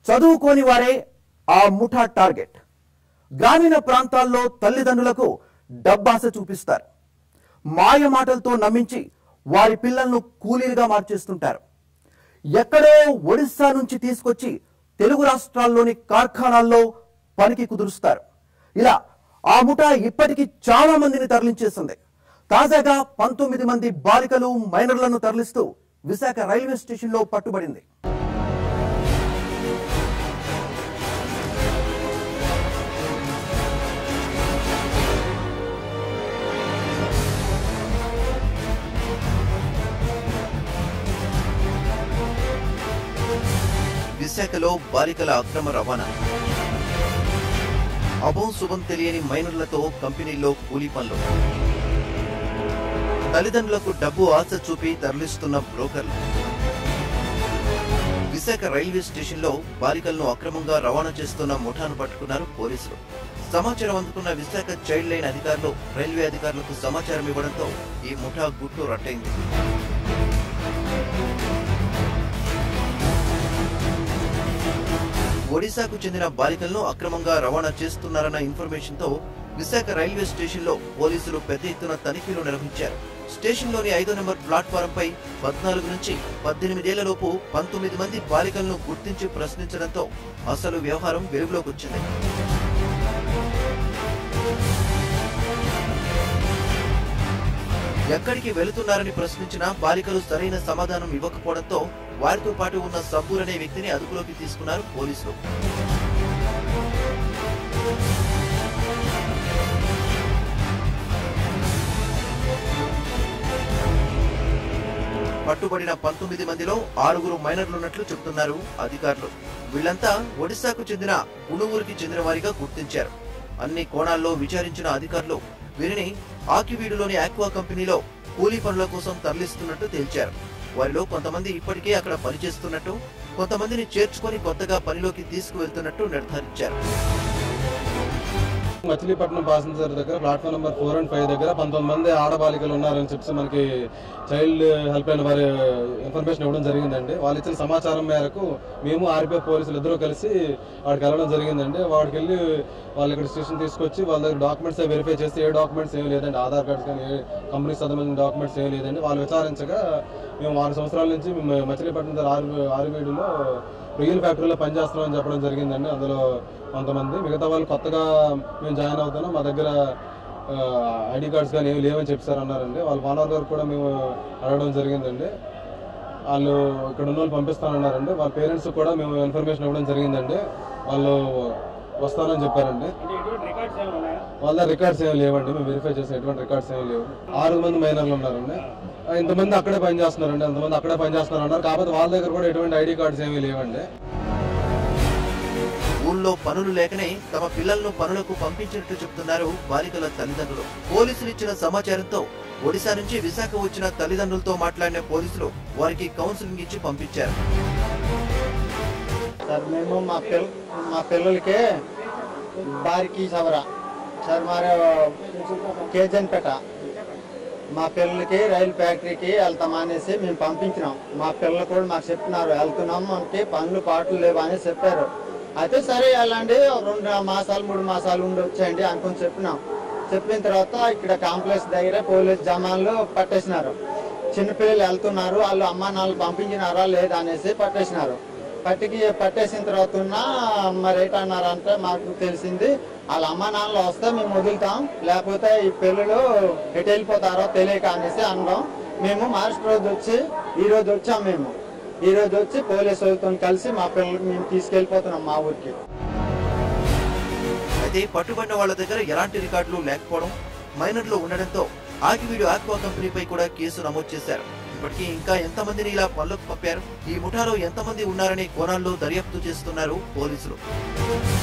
చదువుకోని వారే ఆ ముఠా టార్గెట్ గ్రామీణ ప్రాంతాల్లో తల్లిదండ్రులకు డబ్బాస చూపిస్తారు మాయ మాటలతో నమ్మించి వారి పిల్లలను కూలీలుగా మార్చేస్తుంటారు ఎక్కడో ఒడిస్సా నుంచి తీసుకొచ్చి తెలుగు రాష్ట్రాల్లోని కార్ఖానాల్లో పనికి కుదురుస్తారు ఇలా ఆ ముఠా ఇప్పటికీ చాలా మందిని తరలించేస్తుంది తాజాగా పంతొమ్మిది మంది బాలికలు మైనర్లను తరలిస్తూ విశాఖ రైల్వే స్టేషన్లో పట్టుబడింది విశాఖలో బాలికల అక్రమ రవాణా అభం శుభం తెలియని మైనర్లతో కంపెనీల్లో కూలీ పనులు తల్లిదండ్రులకు డబ్బు ఆశ చూపి తరలిస్తున్న బ్రోకర్లు విశాఖ రైల్వే స్టేషన్లో బాలికలను అక్రమంగా రవాణా చేస్తున్న ముఠాను పట్టుకున్నారు పోలీసులు సమాచారం అందుకున్న విశాఖ చైల్డ్ లైన్ అధికారులు రైల్వే అధికారులకు సమాచారం ఇవ్వడంతో ఈ ముఠా గుట్టు రట్టయింది ఒడిశాకు చెందిన బాలికలను అక్రమంగా రవాణా చేస్తున్నారన్న ఇన్ఫర్మేషన్ తో విశాఖ రైల్వే స్టేషన్ లో పోలీసులు పెద్ద ఎత్తున తనిఖీలు నిర్వహించారు స్టేషన్ లోని ఐదో నెంబర్ ప్లాట్ఫారం పై పద్నాలుగు నుంచి పద్దెనిమిదేళ్ల లోపు పంతొమ్మిది మంది బాలికలను గుర్తించి ప్రశ్నించడంతో అసలు వ్యవహారం వెలుగులోకి వచ్చింది ఎక్కడికి వెళుతున్నారని ప్రశ్నించిన బాలికలు సరైన సమాధానం ఇవ్వకపోవడంతో వారితో పాటు ఉన్న సబ్బూర్ అనే వ్యక్తిని అదుపులోకి తీసుకున్నారు పోలీసులు పట్టుబడిన పంతొమ్మిది మందిలో ఆరుగురు మైనర్లున్నట్లు చెబుతున్నారు అధికారులు వీళ్లంతా ఒడిశాకు చెందిన గుణువూరుకి చెందిన వారిగా గుర్తించారు అన్ని కోణాల్లో విచారించిన అధికారులు వీరిని ఆకివీడులోని ఆక్వా కంపెనీలో కూలీ పనుల కోసం తరలిస్తున్నట్టు తేల్చారు వారిలో కొంతమంది ఇప్పటికే అక్కడ పనిచేస్తున్నట్టు కొంతమందిని చేర్చుకొని కొత్తగా పనిలోకి తీసుకువెళ్తున్నట్టు నిర్ధారించారు మచిలీపట్నం ప్యాసింజర్ దగ్గర platform number four and five దగ్గర పంతొమ్మిది మంది ఆడబాలికలు ఉన్నారని చెప్పి మనకి చైల్డ్ హెల్ప్ లైన్ వారి ఇన్ఫర్మేషన్ ఇవ్వడం జరిగిందండి వాళ్ళు ఇచ్చిన సమాచారం మేరకు మేము ఆర్పీఎఫ్ పోలీసులు ఇద్దరు కలిసి వాడికి వెళ్ళడం జరిగిందండి వాడికి వెళ్ళి వాళ్ళు ఇక్కడ స్టేషన్ తీసుకొచ్చి వాళ్ళ దగ్గర డాక్యుమెంట్స్ వెరిఫై చేస్తే ఏ డాక్యుమెంట్స్ ఏమి లేదండి ఆధార్ కార్డ్స్ కానీ ఏ కంపెనీకి సంబంధించిన డాక్యుమెంట్స్ ఏమి లేదండి వాళ్ళు విచారించగా మేము ఆరు సంవత్సరాల నుంచి మేము మచిలీపట్నం దగ్గర ఆరు ఆరువేడులో రొయ్యల ఫ్యాక్టరీలో పనిచేస్తున్నామని చెప్పడం జరిగిందండి అందులో కొంతమంది మిగతా వాళ్ళు కొత్తగా మేము జాయిన్ అవుతున్నాం మా దగ్గర ఐడి కార్డ్స్ కానీ ఏమి లేవని చెప్పారు అన్నారండి వాళ్ళ ఓనర్ గారు కూడా మేము అడగడం జరిగిందండి వాళ్ళు ఇక్కడ ఉన్న వాళ్ళు పంపిస్తానన్నారండి వాళ్ళ పేరెంట్స్ కూడా మేము ఇన్ఫర్మేషన్ ఇవ్వడం జరిగిందండి వాళ్ళు వస్తానని చెప్పారండి వాళ్ళ రికార్డ్స్ ఏమి లేవండి మేము వెరిఫై చేసిన ఎటువంటి రికార్డ్స్ ఏమి లేవు ఆరు మంది మైనర్లు ఉన్నారండి ఆ, ఇంతమంది అక్కడే పని చేస్తున్నారండి అంతమంది అక్కడే పని చేస్తున్నారు అన్నారు కాకపోతే వాళ్ళ దగ్గర కూడా ఎటువంటి ఐడి కార్డ్స్ ఏమీ లేవండి ఊళ్ళో పనులు లేకనే తమ పిల్లలను పనులకు పంపించినట్టు చెబుతున్నారు బాలికల తల్లిదండ్రులు పోలీసులు ఇచ్చిన సమాచారంతో ఒడిశా నుంచి విశాఖ వచ్చిన తల్లిదండ్రులతో మాట్లాడిన పోలీసులు వారికి కౌన్సిలింగ్ ఇచ్చి పంపించారు సార్ మేము మా పిల్ల మా పిల్లలకి బారికి సవరా సార్ మరి కేజన్పేట మా పిల్లలకి రైలు ఫ్యాక్టరీకి వెళ్తామనేసి మేము పంపించినాం మా పిల్లలు కూడా మాకు చెప్తున్నారు వెళ్తున్నాం అంటే పనులు పాటలు లేవు అని చెప్పారు అయితే సరే వెళ్ళండి ఒక రెండు మాసాలు మూడు మాసాలు ఉండి వచ్చేయండి అనుకుని చెప్పినాం చెప్పిన తర్వాత ఇక్కడ కాంప్లెక్స్ దగ్గర పోలీస్ జమాన్లు పట్టేసినారు చిన్నపిల్లలు వెళ్తున్నారు వాళ్ళు అమ్మ నాన్న పంపించినారా లేదా అనేసి పట్టేసినారు పట్టికి పట్టేసిన తర్వాత ఉన్న మరి ఏంటన్నారంటే మాకు తెలిసింది వాళ్ళ అమ్మ నాన్నలు వస్తే మేము వదులుతాం లేకపోతే ఈ పిల్లలు ఎటు వెళ్ళిపోతారో తెలియక అనేసి అన్నాం మేము మార్చి రోజు వచ్చి ఈ రోజు వచ్చాం మేము ఈ రోజు వచ్చి పోలీసు వాళ్ళతో కలిసి మా పిల్లలు మేము తీసుకెళ్ళిపోతున్నాం మా ఊరికి అయితే పట్టుబడిన వాళ్ళ దగ్గర ఎలాంటి రికార్డులు లేకపోవడం మైనర్లు ఉండడంతో ఆగివీడు ఆక్వా కంపెనీపై కూడా కేసు నమోదు చేశారు ఇప్పటికీ ఇంకా ఎంతమందిని ఇలా పనులకు పంపారు ఈ ముఠాలో ఎంతమంది ఉన్నారనే కోణాల్లో దర్యాప్తు చేస్తున్నారు పోలీసులు